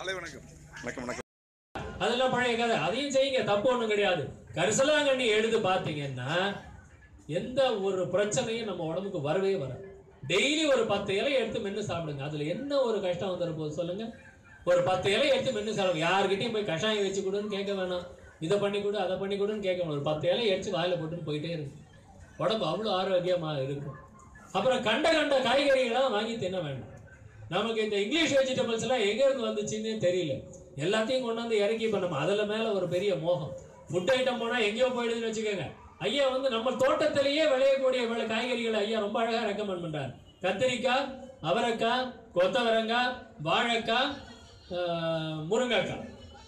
காலை வணக்கம் வணக்கம் வணக்கம் அதெல்லாம் பழைய கதை அதையும் செய்யுங்க தப்பு ஒண்ணும் கிடையாது கரிசலாங்கண்ணி எடுத்து பார்த்தீங்கன்னா எந்த ஒரு பிரச்சனையும் நம்ம உடம்புக்கு வரவே வராது டெய்லி ஒரு பத்து இலை எடுத்து மென்று சாப்பிடுங்க அதுல என்ன ஒரு கஷ்டம் வந்துட போகுது சொல்லுங்க ஒரு பத்து இலை எடுத்து மென்று சாப்பிடுங்க யாருக்கிட்டையும் போய் கஷாயம் வச்சு கொடுன்னு கேட்க வேணாம் இதை பண்ணி கொடு அதை பண்ணி கொடுன்னு கேட்க வேணாம் ஒரு பத்து இலை எடுத்து வாயில போட்டுன்னு போயிட்டே இருக்கு உடம்பு அவ்வளோ ஆரோக்கியமா இருக்கும் அப்புறம் கண்ட கண்ட காய்கறிகளாம் வாங்கி தின்ன வேண்டாம் நமக்கு இந்த இங்கிலீஷ் வெஜிடபிள்ஸ் எல்லாம் எங்க இருந்து வந்துச்சுன்னு தெரியல எல்லாத்தையும் கொண்டாந்து இறக்கி இப்ப நம்ம அதுல மேல ஒரு பெரிய மோகம் ஃபுட் ஐட்டம் போனா எங்கேயோ போயிடுதுன்னு வச்சுக்கோங்க ஐயா வந்து நம்ம தோட்டத்திலேயே விளையக்கூடிய விளை காய்கறிகளை ஐயா ரொம்ப அழகா ரெக்கமெண்ட் பண்றாரு கத்திரிக்காய் அவரைக்காய் கொத்தவரங்காய் வாழைக்காய் ஆஹ், முருங்கைக்காய்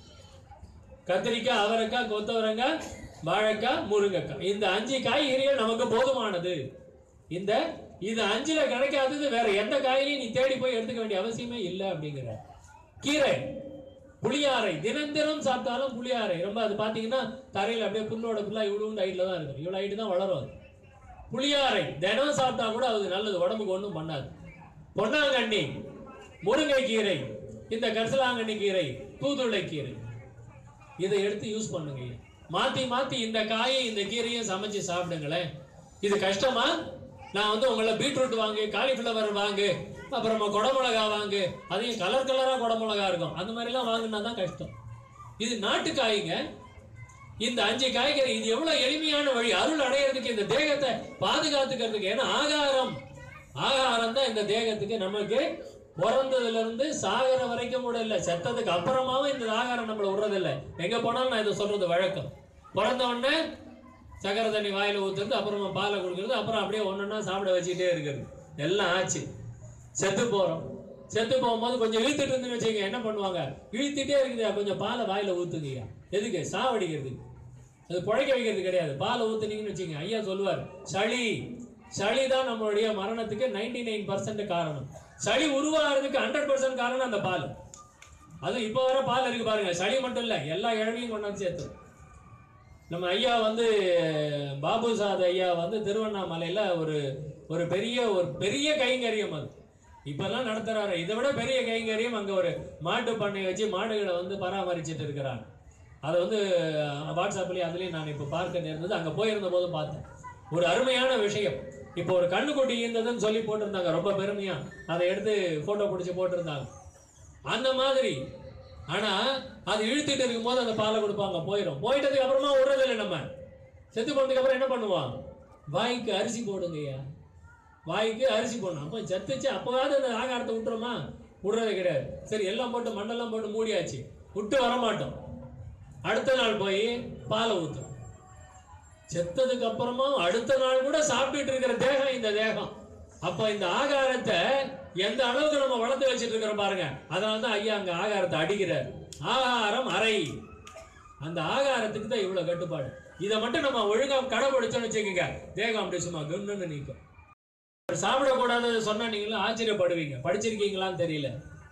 கத்திரிக்காய் அவரைக்காய் கொத்தவரங்காய் வாழைக்காய் முருங்கைக்காய் இந்த அஞ்சு காய்கறிகள் நமக்கு போதுமானது இந்த இது அஞ்சுல கிடைக்காதது வேற எந்த காய்கறியும் நீ தேடி போய் எடுத்துக்க வேண்டிய அவசியமே இல்லை அப்படிங்கிற கீரை புளியாரை தினம் தினம் சாப்பிட்டாலும் புளியாரை ரொம்ப அது பார்த்தீங்கன்னா தரையில் அப்படியே புல்லோட புல்லா இவ்வளவு ஹைட்டில் தான் இருக்கும் இவ்வளோ ஹைட்டு தான் வளரும் அது புளியாரை தினம் சாப்பிட்டா கூட அது நல்லது உடம்புக்கு ஒன்றும் பண்ணாது பொன்னாங்கண்ணி முருங்கைக்கீரை இந்த கரிசலாங்கண்ணி கீரை தூதுளை கீரை இதை எடுத்து யூஸ் பண்ணுங்க மாத்தி மாத்தி இந்த காயை இந்த கீரையும் சமைச்சு சாப்பிடுங்களேன் இது கஷ்டமா நான் வந்து உங்களை பீட்ரூட் வாங்கு காலிஃப்ளவர் வாங்கு அப்புறமா குடமிளகா வாங்கு அதையும் கலர் கலரா குடமிளகா இருக்கும் அந்த மாதிரிலாம் வாங்கினா தான் கஷ்டம் இது நாட்டு காய்ங்க இந்த அஞ்சு காய்கறி இது எவ்வளவு எளிமையான வழி அருள் அடையிறதுக்கு இந்த தேகத்தை பாதுகாத்துக்கிறதுக்கு ஏன்னா ஆகாரம் ஆகாரம் தான் இந்த தேகத்துக்கு நமக்கு பிறந்ததுல இருந்து சாகர வரைக்கும் கூட இல்லை செத்ததுக்கு அப்புறமாவும் இந்த ஆகாரம் நம்மள விடுறதில்லை எங்க போனாலும் நான் இதை சொல்றது வழக்கம் பிறந்த உடனே சக்கரை தண்ணி வாயில ஊத்துறது அப்புறமா பாலை கொடுக்கறது அப்புறம் அப்படியே ஒன்னொன்னா சாப்பிட வச்சுக்கிட்டே இருக்கிறது எல்லாம் ஆச்சு செத்து போறோம் செத்து போகும்போது கொஞ்சம் இழுத்துட்டு இருந்து வச்சுக்க என்ன பண்ணுவாங்க இழுத்துட்டே இருக்குதா கொஞ்சம் பாலை வாயில ஊத்துங்கய்யா எதுக்கு சாவடிக்கிறதுக்கு அது புழைக்க வைக்கிறது கிடையாது பாலை ஊத்துனீங்கன்னு வச்சுங்க ஐயா சொல்லுவார் சளி சளி தான் நம்மளுடைய மரணத்துக்கு நைன்டி நைன் பர்சன்ட் காரணம் சளி உருவாகிறதுக்கு ஹண்ட்ரட் பர்சன்ட் காரணம் அந்த பால் அது இப்போ வர பால் இருக்கு பாருங்க சளி மட்டும் இல்லை எல்லா இழவையும் கொண்டாந்து சேர்த்து நம்ம ஐயா வந்து பாபு சாத் ஐயா வந்து திருவண்ணாமலையில் ஒரு ஒரு பெரிய ஒரு பெரிய கைங்கரியம் அது இப்பெல்லாம் நடத்துறாரு இதை விட பெரிய கைங்கரியம் அங்கே ஒரு மாட்டு பண்ணை வச்சு மாடுகளை வந்து பராமரிச்சுட்டு இருக்கிறாங்க அதை வந்து வாட்ஸ்அப்லேயும் அதுலேயும் நான் இப்போ பார்க்க நேர்ந்தது அங்கே போயிருந்த போது பார்த்தேன் ஒரு அருமையான விஷயம் இப்போ ஒரு கண்ணுக்குட்டி இருந்ததுன்னு சொல்லி போட்டிருந்தாங்க ரொம்ப பெருமையா அதை எடுத்து ஃபோட்டோ பிடிச்சி போட்டிருந்தாங்க அந்த மாதிரி ஆனா அது இழுத்துட்டு இருக்கும்போது அந்த பாலை கொடுப்பாங்க போயிடும் போயிட்டதுக்கு அப்புறமா விடுறதில்லை நம்ம செத்து போனதுக்கு அப்புறம் என்ன பண்ணுவான் வாய்க்கு அரிசி போடுங்கய்யா வாய்க்கு அரிசி போடணும் அப்போ செத்துச்சு அப்போவாவது அந்த ஆகாரத்தை விட்டுறோமா விடுறது கிடையாது சரி எல்லாம் போட்டு மண்ணெல்லாம் போட்டு மூடியாச்சு விட்டு வர மாட்டோம் அடுத்த நாள் போய் பாலை ஊத்தும் செத்ததுக்கு அப்புறமா அடுத்த நாள் கூட சாப்பிட்டுட்டு இருக்கிற தேகம் இந்த தேகம் அப்ப இந்த ஆகாரத்தை எந்த அளவுக்கு நம்ம வளர்த்து வச்சிட்டு இருக்கிறோம் பாருங்க அதனால தான் ஐயா அங்க ஆகாரத்தை அடிக்கிறார் ஆகாரம் அறை அந்த ஆகாரத்துக்கு தான் இவ்வளவு கட்டுப்பாடு இதை மட்டும் நம்ம ஒழுங்கா கடைபிடிச்சோம்னு வச்சுக்கோங்க தேகம் அப்படி சும்மா குன்னு நிற்கும் சாப்பிடக்கூடாதது சொன்னா நீங்களும் ஆச்சரியப்படுவீங்க படிச்சிருக்கீங்களான்னு தெரியல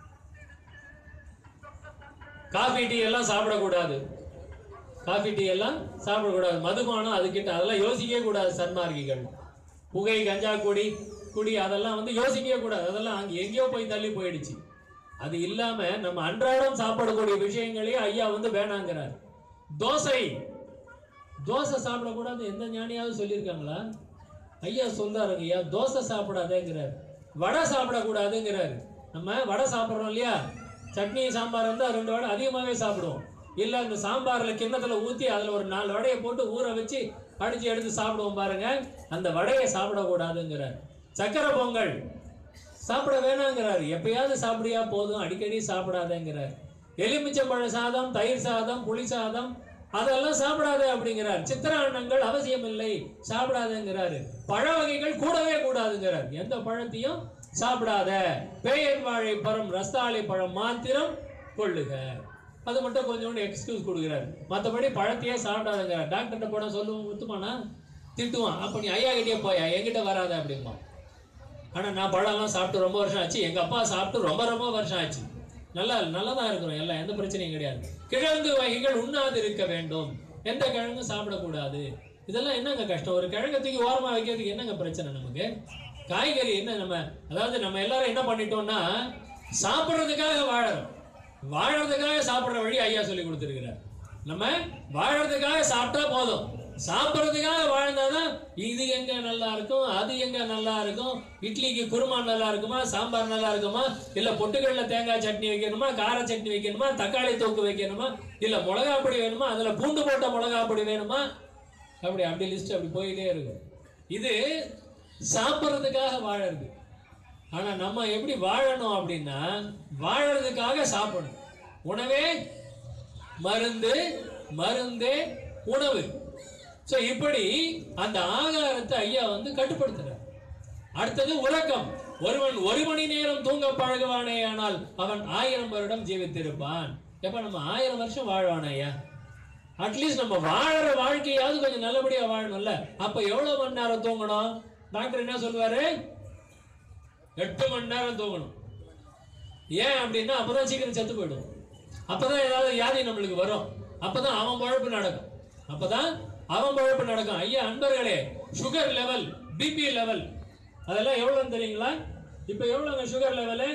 காஃபி டீ எல்லாம் சாப்பிடக்கூடாது காஃபி டீ எல்லாம் சாப்பிடக்கூடாது மதுபானம் அதுக்கிட்ட அதெல்லாம் யோசிக்கவே கூடாது சன்மார்க்கிகள் புகை கஞ்சா குடி குடி அதெல்லாம் வந்து யோசிக்கவே கூடாது அதெல்லாம் அங்கே எங்கேயோ போய் தள்ளி போயிடுச்சு அது இல்லாம நம்ம அன்றாடம் சாப்பிடக்கூடிய விஷயங்களையும் ஐயா வந்து வேணாங்கிறார் தோசை தோசை சாப்பிடக்கூடாது எந்த ஞானியாவது சொல்லியிருக்காங்களா ஐயா சொல்றாருங்க ஐயா தோசை சாப்பிடாதேங்கிறார் வடை சாப்பிடக்கூடாதுங்கிறாரு நம்ம வடை சாப்பிட்றோம் இல்லையா சட்னி சாம்பார் இருந்தால் ரெண்டு வடை அதிகமாகவே சாப்பிடுவோம் இல்லை இந்த சாம்பாரில் கிண்ணத்தில் ஊற்றி அதில் ஒரு நாலு வடையை போட்டு ஊற வச்சு அடித்து எடுத்து சாப்பிடுவோம் பாருங்க அந்த வடையை சாப்பிடக்கூடாதுங்கிறார் சக்கரை பொங்கல் சாப்பிட வேணாங்கிறாரு எப்பயாவது சாப்பிடியா போதும் அடிக்கடி சாப்பிடாதேங்கிறார் எலுமிச்சம்பழ சாதம் தயிர் சாதம் புளி சாதம் அதெல்லாம் சாப்பிடாத அப்படிங்கிறார் சித்திராண்ணங்கள் அவசியம் இல்லை சாப்பிடாதேங்கிறாரு பழ வகைகள் கூடவே கூடாதுங்கிறார் எந்த பழத்தையும் சாப்பிடாத பெயர் வாழை பழம் ரஸ்தாளி பழம் மாத்திரம் கொள்ளுக அது மட்டும் கொஞ்சோண்டு எக்ஸ்கியூஸ் கொடுக்குறாரு மற்றபடி பழத்தையே சாப்பிடாதங்கிறார் டாக்டர்கிட்ட போனா சொல்லுவோம் முத்துமானா திட்டுவான் அப்ப நீ ஐயா கிட்டே போயா என்கிட்ட வராத அப்படிமா ஆனா நான் பழம்லாம் சாப்பிட்டு ரொம்ப வருஷம் ஆச்சு எங்க அப்பா சாப்பிட்டு ரொம்ப ரொம்ப வருஷம் ஆச்சு நல்லா நல்லா தான் இருக்கிறோம் எல்லாம் எந்த பிரச்சனையும் கிடையாது கிழங்கு வகைகள் உண்ணாது இருக்க வேண்டும் எந்த கிழங்கும் சாப்பிடக்கூடாது இதெல்லாம் என்னங்க கஷ்டம் ஒரு கிழங்கை தூக்கி ஓரமா வைக்கிறதுக்கு என்னங்க பிரச்சனை நமக்கு காய்கறி என்ன நம்ம அதாவது நம்ம எல்லாரும் என்ன பண்ணிட்டோம்னா சாப்பிட்றதுக்காக வாழறோம் வாழறதுக்காக சாப்பிடுற வழி ஐயா சொல்லி கொடுத்துருக்கிறார் நம்ம வாழறதுக்காக சாப்பிட்டா போதும் சாப்பிட்றதுக்காக வாழ்ந்தாதான் இது எங்க நல்லா இருக்கும் அது எங்க நல்லா இருக்கும் இட்லிக்கு குருமா நல்லா இருக்குமா சாம்பார் நல்லா இருக்குமா இல்ல பொட்டுக்கடல தேங்காய் சட்னி வைக்கணுமா கார சட்னி வைக்கணுமா தக்காளி தொக்கு வைக்கணுமா இல்ல மிளகா பொடி வேணுமா அதுல பூண்டு போட்ட மிளகா பொடி வேணுமா அப்படி அப்படி லிஸ்ட் அப்படி போயிட்டே இருக்கும் இது சாப்பிட்றதுக்காக வாழறது ஆனா நம்ம எப்படி வாழணும் அப்படின்னா வாழறதுக்காக சாப்பிடணும் உணவே மருந்து மருந்தே உணவு சோ இப்படி அந்த ஆகாரத்தை ஐயா வந்து கட்டுப்படுத்துறார் அடுத்தது உறக்கம் ஒருவன் ஒரு மணி நேரம் தூங்க பழகுவானே ஆனால் அவன் ஆயிரம் வருடம் ஜீவித்திருப்பான் எப்ப நம்ம ஆயிரம் வருஷம் வாழ்வானே ஐயா அட்லீஸ்ட் நம்ம வாழற வாழ்க்கையாவது கொஞ்சம் நல்லபடியா வாழணும்ல அப்ப எவ்வளவு மணி நேரம் தூங்கணும் டாக்டர் என்ன சொல்லுவாரு எட்டு மணி நேரம் தூங்கணும் ஏன் அப்படின்னா அப்பதான் சீக்கிரம் செத்து போயிடும் அப்பதான் ஏதாவது வியாதி நம்மளுக்கு வரும் அப்பதான் அவன் பழப்பு நடக்கும் அப்பதான் அவன் பழப்பு நடக்கும் ஐயா அன்பர்களே சுகர் லெவல் பிபி லெவல் அதெல்லாம் எவ்வளவுன்னு தெரியுங்களா இப்ப எவ்வளவுங்க சுகர் லெவலு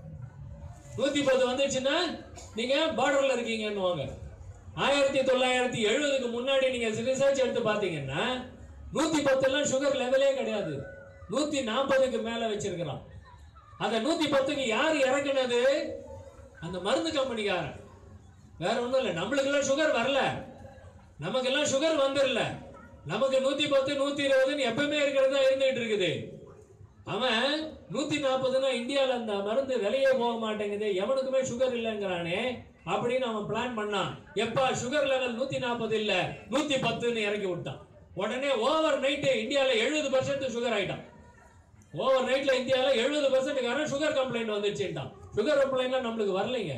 நூத்தி பத்து வந்துச்சுன்னா நீங்க பார்டர்ல இருக்கீங்கன்னுவாங்க ஆயிரத்தி தொள்ளாயிரத்தி எழுபதுக்கு முன்னாடி நீங்க ரிசர்ச் எடுத்து பாத்தீங்கன்னா நூத்தி பத்து எல்லாம் சுகர் லெவலே கிடையாது நூத்தி நாற்பதுக்கு மேல வச்சிருக்கிறான் அந்த நூத்தி பத்துக்கு யார் இறக்குனது அந்த மருந்து கம்பெனிக்காரன் வேற ஒண்ணும் இல்லை நம்மளுக்கெல்லாம் சுகர் வரல நமக்கெல்லாம் சுகர் வந்துடல நமக்கு நூத்தி பத்து நூத்தி இருபதுன்னு எப்பவுமே இருக்கிறதா இருந்துகிட்டு இருக்குது அவன் நூத்தி நாற்பதுனா இந்தியால அந்த மருந்து விலையே போக மாட்டேங்குது எவனுக்குமே சுகர் இல்லைங்கிறானே அப்படின்னு அவன் பிளான் பண்ணான் எப்ப சுகர் லெவல் நூத்தி நாற்பது இல்ல நூத்தி பத்துன்னு இறக்கி விட்டான் உடனே ஓவர் நைட்டு இந்தியால எழுபது பர்சன்ட் சுகர் ஆயிட்டான் ஓவர் நைட்ல இந்தியால எழுபது பர்சன்ட்காரன் சுகர் கம்ப்ளைண்ட் வந்துச்சுட்டான் சுகர் கம்ப்ளைண்ட்லாம் நம்மளுக்கு வரலைங்க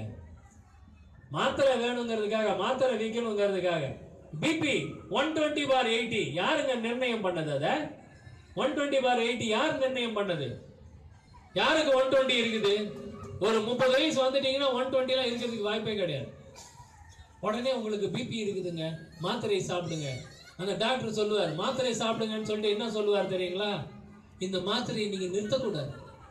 மாத்திரை வேணுங்கிறதுக்காக மாத்திரை விற்கணுங்கிறதுக்காக BP one twenty four eighty யாருங்க நிர்ணயம் பண்ணது அதை ஒன் டுவெண்ட்டி பார் எயிட்டி யார் நிர்ணயம் பண்ணது யாருக்கு ஒன் டுவெண்ட்டி இருக்குது ஒரு முப்பது வயசு வந்துட்டீங்கன்னா ஒன் டுவெண்ட்டிலாம் இருக்கிறதுக்கு வாய்ப்பே கிடையாது உடனே உங்களுக்கு பிபி இருக்குதுங்க மாத்திரை சாப்பிடுங்க அந்த டாக்டர் சொல்லுவார் மாத்திரை சாப்பிடுங்கன்னு சொல்லிட்டு என்ன சொல்லுவார் தெரியுங்களா இந்த மாத்திரையை நீங்க நிறுத்தக்கூடாது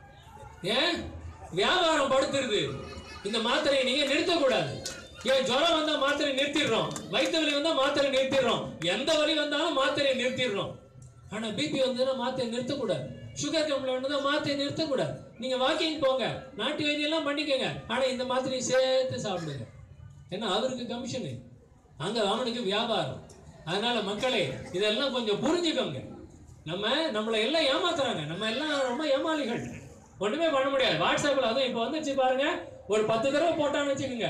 ஏன் வியாபாரம் படுத்துருது இந்த மாத்திரையை நீங்க நிறுத்தக்கூடாது ஏன் ஜுரம் வந்தா மாத்திரை நிறுத்திடுறோம் வயிற்று வலி வந்தா மாத்திரை நிறுத்திடுறோம் எந்த வலி வந்தாலும் மாத்திரையை நிறுத்திடுறோம் ஆனா பிபி வந்ததுன்னா மாத்திரை நிறுத்தக்கூடாது சுகர் கம்ப்ளைண்ட் வந்தா மாத்திரை நிறுத்தக்கூடாது நீங்க வாக்கிங் போங்க நாட்டு வைத்தியெல்லாம் பண்ணிக்கோங்க ஆனா இந்த மாத்திரையை சேர்த்து சாப்பிடுங்க ஏன்னா அவருக்கு கமிஷனு அங்க அவனுக்கு வியாபாரம் அதனால மக்களே இதெல்லாம் கொஞ்சம் புரிஞ்சுக்கோங்க நம்ம நம்மளை எல்லாம் ஏமாத்துறாங்க நம்ம எல்லாம் ரொம்ப ஏமாளிகள் ஒண்ணுமே பண்ண முடியாது வாட்ஸ்அப்ல அதுவும் இப்போ வந்துச்சு பாருங்க ஒரு பத்து தடவை போட்டான்னு வச்சுக்கோங்க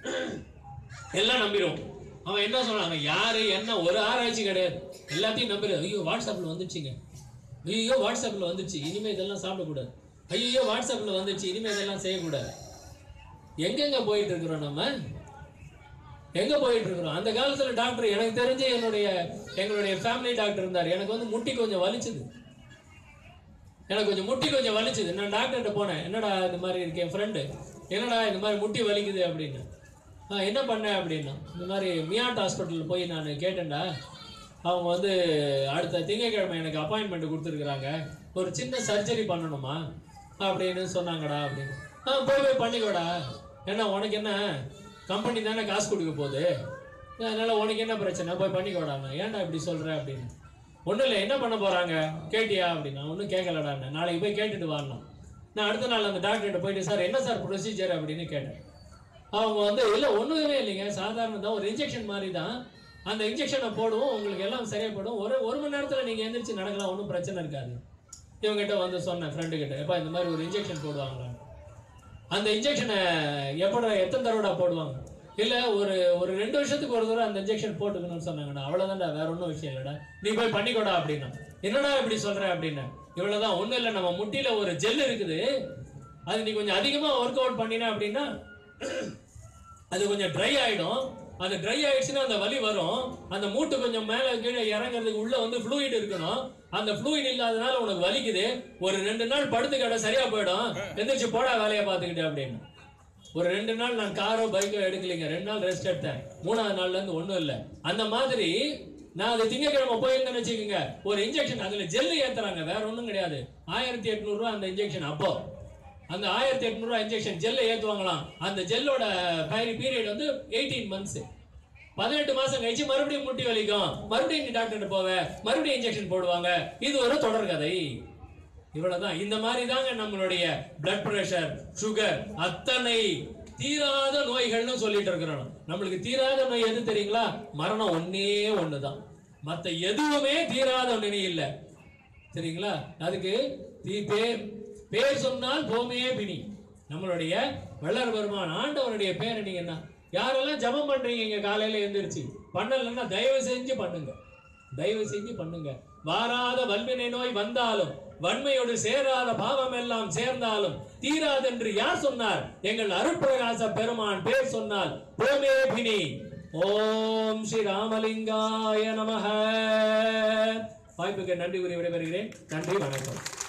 எல்லாம் நம்பிடுவோம் அவன் என்ன சொல்றாங்க யாரு என்ன ஒரு ஆராய்ச்சி கிடையாது எல்லாத்தையும் நம்பிடுறது ஐயோ வாட்ஸ்அப்ல வந்துச்சுங்க ஐயோ வாட்ஸ்அப்ல வந்துச்சு இனிமே இதெல்லாம் சாப்பிடக்கூடாது ஐயோ வாட்ஸ்அப்ல வந்துச்சு இனிமே இதெல்லாம் செய்யக்கூடாது எங்கெங்க போயிட்டு இருக்கிறோம் நம்ம எங்க போயிட்டு இருக்கிறோம் அந்த காலத்துல டாக்டர் எனக்கு தெரிஞ்சு என்னுடைய எங்களுடைய ஃபேமிலி டாக்டர் இருந்தார் எனக்கு வந்து முட்டி கொஞ்சம் வலிச்சுது எனக்கு கொஞ்சம் முட்டி கொஞ்சம் வலிச்சுது நான் டாக்டர்கிட்ட போனேன் என்னடா இந்த மாதிரி இருக்கு என் ஃப்ரெண்டு என்னடா இந்த மாதிரி முட்டி வலிக்குது அப்படின்னு ஆ என்ன பண்ணேன் அப்படின்னா இந்த மாதிரி மியாட் ஹாஸ்பிட்டல் போய் நான் கேட்டேன்டா அவங்க வந்து அடுத்த திங்கட்கிழமை எனக்கு அப்பாயின்மெண்ட் கொடுத்துருக்குறாங்க ஒரு சின்ன சர்ஜரி பண்ணணுமா அப்படின்னு சொன்னாங்கடா அப்படின்னு ஆ போய் போய் பண்ணிக்கோடா என்ன உனக்கு என்ன கம்பெனி தானே காசு கொடுக்க போகுது அதனால உனக்கு என்ன பிரச்சனை போய் பண்ணிக்கோடாங்க ஏன்டா இப்படி சொல்ற அப்படின்னு ஒன்றும் இல்லை என்ன பண்ண போறாங்க கேட்டியா அப்படின்னா ஒன்றும் கேட்கலடான்னு நாளைக்கு போய் கேட்டுட்டு வரணும் நான் அடுத்த நாள் அந்த டாக்டர்கிட்ட போயிட்டு சார் என்ன சார் ப்ரொசீஜர் அப்படின்னு கேட்டேன் அவங்க வந்து இல்லை ஒன்றுமே இல்லைங்க சாதாரண தான் ஒரு இன்ஜெக்ஷன் மாதிரி தான் அந்த இன்ஜெக்ஷனை போடுவோம் உங்களுக்கு எல்லாம் சரியாப்படும் ஒரு ஒரு மணி நேரத்தில் நீங்கள் எந்திரிச்சு நடக்கலாம் ஒன்றும் பிரச்சனை இருக்காது இவங்ககிட்ட வந்து சொன்னேன் ஃப்ரெண்டு கிட்ட எப்பா இந்த மாதிரி ஒரு இன்ஜெக்ஷன் போடுவாங்களா அந்த இன்ஜெக்ஷனை எப்படா எத்தனை தடவைடா போடுவாங்க இல்லை ஒரு ஒரு ரெண்டு வருஷத்துக்கு ஒரு தடவை அந்த இன்ஜெக்ஷன் போட்டுக்கணும்னு சொன்னாங்கடா அவ்வளோதான்டா வேற ஒன்றும் விஷயம் இல்லைடா நீ போய் பண்ணிக்கோடா அப்படின்னா என்னடா இப்படி சொல்ற அப்படின்னு இவ்வளவுதான் ஒண்ணும் இல்லை நம்ம முட்டியில ஒரு ஜெல் இருக்குது அது நீ கொஞ்சம் அதிகமா ஒர்க் அவுட் பண்ணின அப்படின்னா அது கொஞ்சம் ட்ரை ஆயிடும் அது ட்ரை ஆயிடுச்சுன்னா அந்த வலி வரும் அந்த மூட்டு கொஞ்சம் மேல கீழே இறங்குறதுக்கு உள்ள வந்து ஃப்ளூயிட் இருக்கணும் அந்த ஃப்ளூயிட் இல்லாதனால உனக்கு வலிக்குது ஒரு ரெண்டு நாள் படுத்து கடை சரியா போயிடும் எந்திரிச்சு போடா வேலையை பார்த்துக்கிட்டு அப்படின்னு ஒரு ரெண்டு நாள் நான் காரோ பைக்கோ எடுக்கலைங்க ரெண்டு நாள் ரெஸ்ட் எடுத்தேன் மூணாவது நாள்ல இருந்து ஒண்ணும் இல்லை அந்த மாதிரி நான் அது திங்கக்கிழமை போயிருந்தேன்னு வச்சுக்கோங்க ஒரு இன்ஜெக்ஷன் அதுல ஜெல்லு ஏத்துறாங்க வேற ஒண்ணும் கிடையாது ஆயிரத்தி எட்நூறு ரூபா அந்த இன்ஜெக்ஷன் அப்போ அந்த ஆயிரத்தி எட்நூறுவா இன்ஜெக்ஷன் ஜெல்லை ஏற்றுவாங்களாம் அந்த ஜெல்லோட பீரியட் வந்து எயிட்டீன் மந்த்ஸ் பதினெட்டு மாசம் கழிச்சு மறுபடியும் முட்டி வலிக்கும் மறுபடியும் நீ டாக்டர் போவ மறுபடியும் இன்ஜெக்ஷன் போடுவாங்க இது ஒரு தொடர்கதை இவ்வளவுதான் இந்த மாதிரி தாங்க நம்மளுடைய பிளட் பிரஷர் சுகர் அத்தனை தீராத நோய்கள்னு சொல்லிட்டு இருக்கிறோம் நம்மளுக்கு தீராத நோய் எது தெரியுங்களா மரணம் ஒன்னே ஒண்ணுதான் மத்த எதுவுமே தீராத ஒண்ணு இல்ல சரிங்களா அதுக்கு தீ பேர் பேர் சொன்னால் போமே பிணி நம்மளுடைய வள்ளர் பெருமான் ஆண்டவருடைய பேர் நீங்க என்ன யாரெல்லாம் ஜெபம் பண்றீங்க இங்க காலையில எந்திரிச்சு பண்ணலைன்னா தயவு செஞ்சு பண்ணுங்க தயவு செஞ்சு பண்ணுங்க வாராத வல்வினை நோய் வந்தாலும் வன்மையோடு சேராத பாவம் எல்லாம் சேர்ந்தாலும் தீராதென்று யார் சொன்னார் எங்கள் அருட்பிரகாச பெருமான் பேர் சொன்னால் போமே பினி ஓம் ஸ்ரீ ராமலிங்காய நமஹ வாய்ப்புக்கு நன்றி கூறி விடைபெறுகிறேன் நன்றி வணக்கம்